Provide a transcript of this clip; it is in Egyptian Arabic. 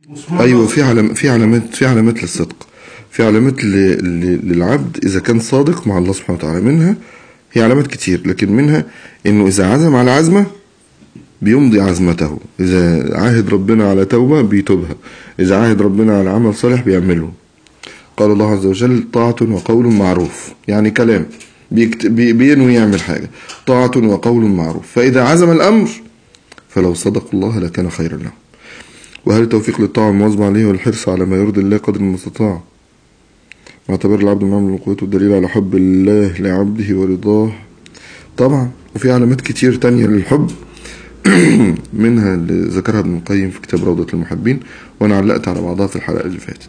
ايوه في علم في علامات في علامات للصدق في علامات ل... ل... للعبد اذا كان صادق مع الله سبحانه وتعالى منها هي علامات كتير لكن منها انه اذا عزم على عزمه بيمضي عزمته اذا عاهد ربنا على توبه بيتوبها اذا عاهد ربنا على عمل صالح بيعمله قال الله عز وجل طاعة وقول معروف يعني كلام بيكت... بي... بينوي يعمل حاجة طاعة وقول معروف فإذا عزم الأمر فلو صدقوا الله لكان خيرا لهم وهل التوفيق للطاعة المواظبة عليه والحرص على ما يرضي الله قدر المستطاع واعتبر العبد معامل من قوته الدليل على حب الله لعبده ورضاه طبعا وفي علامات كتير تانية للحب منها اللي ذكرها ابن القيم في كتاب روضة المحبين وانا علقت على بعضها في الحلقة اللي فاتت